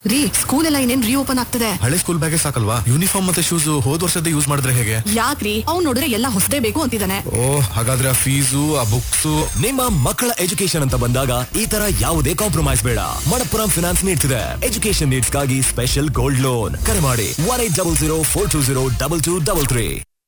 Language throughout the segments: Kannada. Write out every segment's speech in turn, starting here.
ರೀ ಸ್ಕೂಲ್ ಎಲ್ಲ ಇನ್ನೇನ್ ರೀಓಪನ್ ಆಗ್ತದೆ ಹಳೆ ಸ್ಕೂಲ್ ಬ್ಯಾಗೆ ಸಾಕಲ್ವಾ ಯೂನಿಫಾರ್ಮ್ ಮತ್ತೆ ಶೂಸ್ ಹೋದ್ ವರ್ಷದ ಯೂಸ್ ಮಾಡಿದ್ರೆ ಹೇಗೆ ಯಾಕ್ರಿ ಅವ್ನ್ ನೋಡಿದ್ರೆ ಎಲ್ಲ ಹೊಸದೇ ಬೇಕು ಅಂತಿದ್ದಾನೆ ಓ ಹಾಗಾದ್ರೆ ಆ ಫೀಸು ಆ ಬುಕ್ಸ್ ನಿಮ್ಮ ಮಕ್ಕಳ ಎಜುಕೇಶನ್ ಅಂತ ಬಂದಾಗ ಈ ತರ ಯಾವುದೇ ಕಾಂಪ್ರಮೈಸ್ ಬೇಡ ಮಣಪ್ಪುರಂ ಫಿನಾನ್ಸ್ ನೀಡ್ತಿದೆ ಎಜುಕೇಶನ್ ನೀಡ್ಸ್ ಗಾಗಿ ಸ್ಪೆಷಲ್ ಗೋಲ್ಡ್ ಲೋನ್ ಕರೆ ಮಾಡಿ one eight double zero four two zero double two double three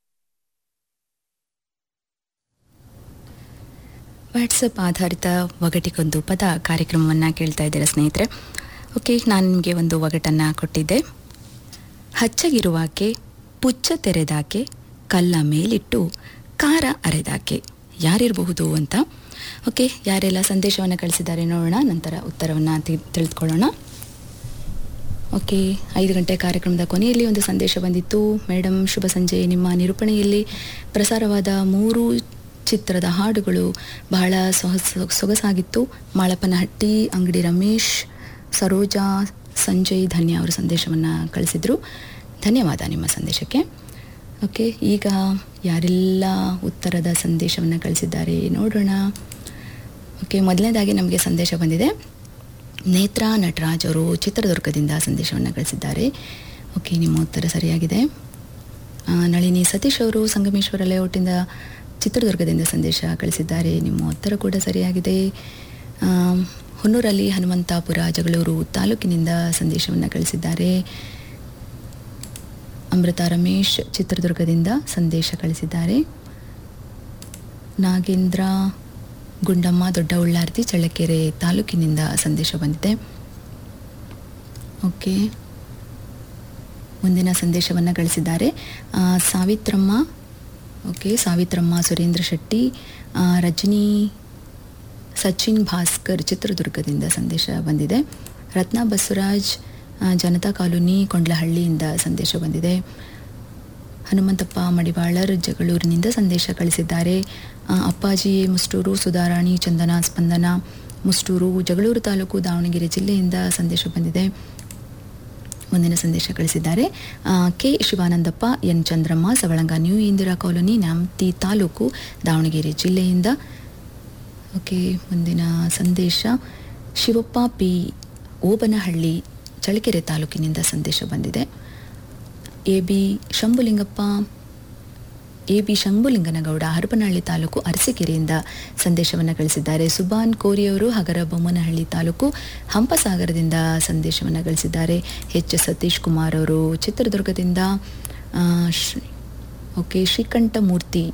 WhatsApp ಆಧಾರಿತ ಒಗಟಿಗೊಂದು ಪದ ಕಾರ್ಯಕ್ರಮವನ್ನು ಕೇಳ್ತಾ ಇದ್ದೀರಾ ಸ್ನೇಹಿತರೆ ಓಕೆ ನಾನು ನಿಮಗೆ ಒಂದು ಒಗಟನ್ನು ಕೊಟ್ಟಿದ್ದೆ ಹಚ್ಚಗಿರುವಾಕೆ ಪುಚ್ಚ ತೆರೆದಾಕೆ ಕಲ್ಲ ಮೇಲಿಟ್ಟು ಕಾರ ಅರೆದಾಕೆ ಯಾರಿರಬಹುದು ಅಂತ ಓಕೆ ಯಾರೆಲ್ಲ ಸಂದೇಶವನ್ನು ಕಳಿಸಿದ್ದಾರೆ ನೋಡೋಣ ನಂತರ ಉತ್ತರವನ್ನು ತಿಳಿದುಕೊಳ್ಳೋಣ ಓಕೆ ಐದು ಗಂಟೆ ಕಾರ್ಯಕ್ರಮದ ಕೊನೆಯಲ್ಲಿ ಒಂದು ಸಂದೇಶ ಬಂದಿತ್ತು ಮೇಡಮ್ ಶುಭ ಸಂಜೆ ನಿಮ್ಮ ನಿರೂಪಣೆಯಲ್ಲಿ ಪ್ರಸಾರವಾದ ಮೂರು ಚಿತ್ರದ ಹಾಡುಗಳು ಬಹಳ ಸೊಗಸ ಸೊಗಸಾಗಿತ್ತು ಮಾಳಪ್ಪನಹಟ್ಟಿ ಅಂಗಡಿ ರಮೇಶ್ ಸರೋಜಾ ಸಂಜಯ್ ಧನ್ಯ ಅವರು ಸಂದೇಶವನ್ನು ಕಳಿಸಿದರು ಧನ್ಯವಾದ ನಿಮ್ಮ ಸಂದೇಶಕ್ಕೆ ಓಕೆ ಈಗ ಯಾರೆಲ್ಲ ಉತ್ತರದ ಸಂದೇಶವನ್ನು ಕಳಿಸಿದ್ದಾರೆ ನೋಡೋಣ ಓಕೆ ಮೊದಲನೇದಾಗಿ ನಮಗೆ ಸಂದೇಶ ಬಂದಿದೆ ನೇತ್ರಾ ನಟರಾಜ್ ಅವರು ಚಿತ್ರದುರ್ಗದಿಂದ ಸಂದೇಶವನ್ನು ಕಳಿಸಿದ್ದಾರೆ ಓಕೆ ನಿಮ್ಮ ಉತ್ತರ ಸರಿಯಾಗಿದೆ ಆ, ನಳಿನಿ ಸತೀಶ್ ಅವರು ಸಂಗಮೇಶ್ವರ ಲೇಔಟಿಂದ ಚಿತ್ರದುರ್ಗದಿಂದ ಸಂದೇಶ ಕಳಿಸಿದ್ದಾರೆ ನಿಮ್ಮ ಉತ್ತರ ಕೂಡ ಸರಿಯಾಗಿದೆ ಆ, ಹೊನ್ನೂರಲ್ಲಿ ಹನುಮಂತಾಪುರ ಜಗಳೂರು ತಾಲೂಕಿನಿಂದ ಸಂದೇಶವನ್ನು ಕಳಿಸಿದ್ದಾರೆ ಅಮೃತ ರಮೇಶ್ ಚಿತ್ರದುರ್ಗದಿಂದ ಸಂದೇಶ ಕಳಿಸಿದ್ದಾರೆ ನಾಗೇಂದ್ರ ಗುಂಡಮ್ಮ ದೊಡ್ಡ ಉಳ್ಳಾರ್ತಿ ಚಳ್ಳಕೆರೆ ತಾಲೂಕಿನಿಂದ ಸಂದೇಶ ಬಂದಿದೆ ಓಕೆ ಮುಂದಿನ ಸಂದೇಶವನ್ನು ಗಳಿಸಿದ್ದಾರೆ ಆ, ಸಾವಿತ್ರಮ್ಮ ಓಕೆ ಸಾವಿತ್ರಮ್ಮ ಸುರೇಂದ್ರ ಶೆಟ್ಟಿ ಆ, ರಜನಿ ಸಚಿನ್ ಭಾಸ್ಕರ್ ಚಿತ್ರದುರ್ಗದಿಂದ ಸಂದೇಶ ಬಂದಿದೆ ರತ್ನ ಬಸವರಾಜ್ ಆ, ಜನತಾ ಕಾಲೋನಿ ಕೊಂಡ್ಲಹಳ್ಳಿಯಿಂದ ಸಂದೇಶ ಬಂದಿದೆ ಹನುಮಂತಪ್ಪ ಮಡಿವಾಳರ್ ಜಗಳೂರಿನಿಂದ ಸಂದೇಶ ಕಳಿಸಿದ್ದಾರೆ ಆ, ಅಪ್ಪಾಜಿ ಮುಸ್ಟೂರು ಸುಧಾರಾಣಿ ಚಂದನ ಸ್ಪಂದನ ಮುಸ್ಟೂರು ಜಗಳೂರು ತಾಲೂಕು ದಾವಣಗೆರೆ ಜಿಲ್ಲೆಯಿಂದ ಸಂದೇಶ ಬಂದಿದೆ ಮುಂದಿನ ಸಂದೇಶ ಕಳಿಸಿದ್ದಾರೆ ಆ, K Shivanandappa N Chandramma Savalanga new Indira colony Nyamathi taluk Davanagere ಜಿಲ್ಲೆಯಿಂದ ಓಕೆ ಮುಂದಿನ ಸಂದೇಶ ಶಿವಪ್ಪ ಪಿ ಓಬನಹಳ್ಳಿ ಚಳ್ಳಕೆರೆ ತಾಲೂಕಿನಿಂದ ಸಂದೇಶ ಬಂದಿದೆ A B Shambhulingappa A B Shambhulinganagowda Harapanahalli taluk ಅರಸೀಕೆರೆಯಿಂದ ಸಂದೇಶವನ್ನು ಕಳಿಸಿದ್ದಾರೆ ಸುಬಾನ್ ಕೋರಿಯವರು ಹಗರ ಬೊಮ್ಮನಹಳ್ಳಿ ತಾಲೂಕು ಹಂಪಸಾಗರದಿಂದ ಸಂದೇಶವನ್ನು ಗಳಿಸಿದ್ದಾರೆ ಎಚ್ ಸತೀಶ್ ಕುಮಾರ್ ಅವರು ಚಿತ್ರದುರ್ಗದಿಂದ ಆ, ಶ್ರೀ- ಓಕೆ ಶ್ರೀಕಂಠಮೂರ್ತಿ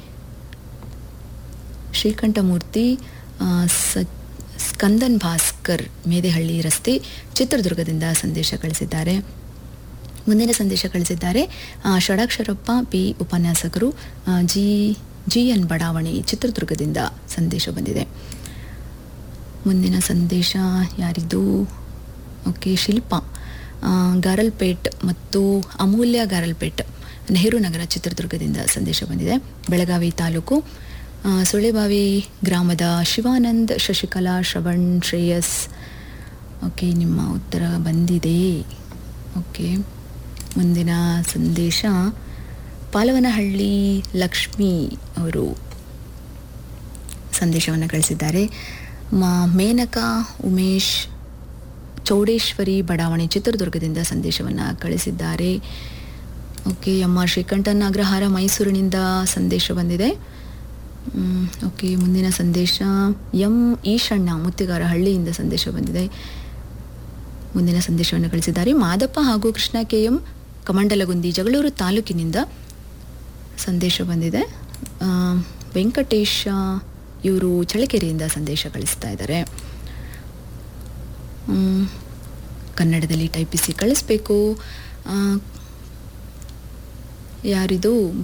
ಶ್ರೀಕಂಠಮೂರ್ತಿ ಆ, ಸ ಸ್ಕಂದನ್ ಭಾಸ್ಕರ್ ಮೇದೆಹಳ್ಳಿ ರಸ್ತೆ ಚಿತ್ರದುರ್ಗದಿಂದ ಸಂದೇಶ ಕಳಿಸಿದ್ದಾರೆ ಮುಂದಿನ ಸಂದೇಶ ಕಳಿಸಿದ್ದಾರೆ ಆ, ಷಡಾಕ್ಷರಪ್ಪ ಪಿ ಉಪನ್ಯಾಸಕರು ಆ, ಜಿ ಜಿ ಎನ್ ಬಡಾವಣೆ ಚಿತ್ರದುರ್ಗದಿಂದ ಸಂದೇಶ ಬಂದಿದೆ ಮುಂದಿನ ಸಂದೇಶ ಯಾರಿದು ಓಕೆ ಶಿಲ್ಪ ಆ, ಗಾರಲ್ಪೇಟ್ ಮತ್ತು ಅಮೂಲ್ಯ ಗಾರಲ್ಪೇಟ್ ನೆಹರು ನಗರ ಚಿತ್ರದುರ್ಗದಿಂದ ಸಂದೇಶ ಬಂದಿದೆ ಬೆಳಗಾವಿ ತಾಲೂಕು ಆ, ಸುಳೆಬಾವಿ ಗ್ರಾಮದ ಶಿವಾನಂದ್ ಶಶಿಕಲಾ ಶ್ರವಣ್ ಶ್ರೇಯಸ್ ಓಕೆ ನಿಮ್ಮ ಉತ್ತರ ಬಂದಿದೆ ಓಕೆ ಮುಂದಿನ ಸಂದೇಶ ಪಾಲವನಹಳ್ಳಿ ಲಕ್ಷ್ಮಿ ಅವರು ಸಂದೇಶವನ್ನು ಕಳಿಸಿದ್ದಾರೆ ಮಾ ಮೇನಕಾ ಉಮೇಶ್ ಚೌಡೇಶ್ವರಿ ಬಡಾವಣೆ ಚಿತ್ರದುರ್ಗದಿಂದ ಸಂದೇಶವನ್ನು ಕಳಿಸಿದ್ದಾರೆ okay M R Srikantan Agrahara ಮೈಸೂರಿನಿಂದ ಸಂದೇಶ ಬಂದಿದೆ ಮ್, ಓಕೆ ಮುಂದಿನ ಸಂದೇಶ ಎಂ ಈಶಣ್ಣ ಮುತ್ತಿಗಾರ ಹಳ್ಳಿಯಿಂದ ಸಂದೇಶ ಬಂದಿದೆ ಮುಂದಿನ ಸಂದೇಶವನ್ನು ಕಳಿಸಿದ್ದಾರೆ ಮಾದಪ್ಪ ಹಾಗೂ ಕೃಷ್ಣ ಕೆ ಎಂ ಕಮಂಡಲಗುಂದಿ ಜಗಳೂರು ತಾಲೂಕಿನಿಂದ ಸಂದೇಶ ಬಂದಿದೆ ಆ, ವೆಂಕಟೇಶ ಇವರು ಚಳ್ಳಕೆರೆಯಿಂದ ಸಂದೇಶ ಕಳಿಸ್ತಾ ಇದ್ದಾರೆ ಮ್, ಕನ್ನಡದಲ್ಲಿ ಟೈಪಿಸಿ ಕಳಿಸ್ಬೇಕು ಆ, ಯಾರಿದು